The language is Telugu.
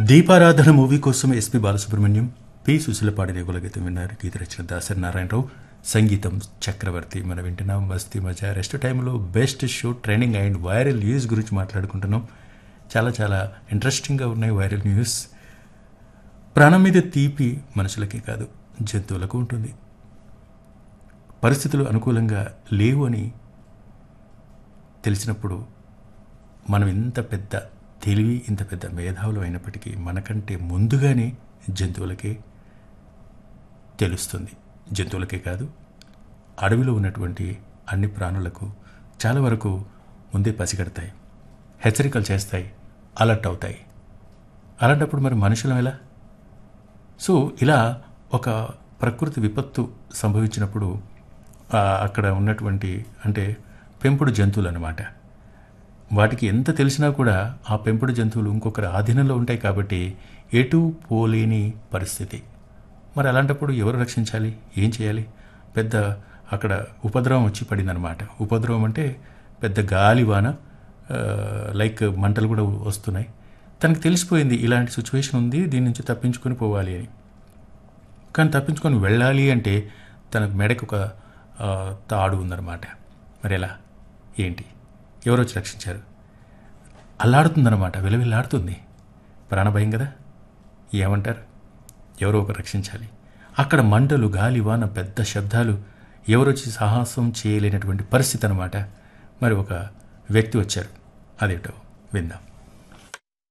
దీపారాధన మూవీ కోసం ఎస్పి బాలసుబ్రహ్మణ్యం పి సుశీల పాడిన యుగల గీతం విన్నారు గీత రచన దాసరి నారాయణరావు సంగీతం చక్రవర్తి మనం వింటున్నాం మస్తీ మజా రెస్ట్ టైంలో best show trending and viral news గురించి మాట్లాడుకుంటున్నాం చాలా చాలా ఇంట్రెస్టింగ్గా ఉన్నాయి వైరల్ న్యూస్ ప్రాణం మీద తీపి మనుషులకే కాదు జంతువులకు ఉంటుంది పరిస్థితులు అనుకూలంగా లేవు అని తెలిసినప్పుడు మనం ఇంత పెద్ద తెలివి ఇంత పెద్ద మేధావులు అయినప్పటికీ మనకంటే ముందుగానే జంతువులకే తెలుస్తుంది జంతువులకే కాదు అడవిలో ఉన్నటువంటి అన్ని ప్రాణులకు చాలా వరకు ముందే పసిగడతాయి హెచ్చరికలు చేస్తాయి అలర్ట్ అవుతాయి అలాంటప్పుడు మరి మనుషులం ఎలా సో ఇలా ఒక ప్రకృతి విపత్తు సంభవించినప్పుడు ఆ, అక్కడ ఉన్నటువంటి అంటే పెంపుడు జంతువులు అన్నమాట వాటికి ఎంత తెలిసినా కూడా ఆ పెంపుడు జంతువులు ఇంకొకరి ఆధీనంలో ఉంటాయి కాబట్టి ఎటు పోలేని పరిస్థితి మరి అలాంటప్పుడు ఎవరు రక్షించాలి ఏం చేయాలి పెద్ద అక్కడ ఉపద్రవం వచ్చి పడిందనమాట ఉపద్రవం అంటే పెద్ద గాలివాన ఆ, లైక్ మంటలు కూడా వస్తున్నాయి తనకు తెలిసిపోయింది ఇలాంటి సిచ్యువేషన్ ఉంది దీని నుంచి తప్పించుకొని పోవాలి అని కానీ తప్పించుకొని వెళ్ళాలి అంటే తనకు మెడకు ఒక ఆ, తాడు ఉందన్నమాట మరి ఎలా ఏంటి ఎవరు వచ్చి రక్షించారు అల్లాడుతుందన్నమాట విలవిల్లాడుతుంది ప్రాణభయం కదా ఏమంటారు ఎవరో ఒకరు రక్షించాలి అక్కడ మంటలు గాలి వాన పెద్ద శబ్దాలు ఎవరొచ్చి సాహసం చేయలేనటువంటి పరిస్థితి అనమాట మరి ఒక వ్యక్తి వచ్చారు అదేటో విందాం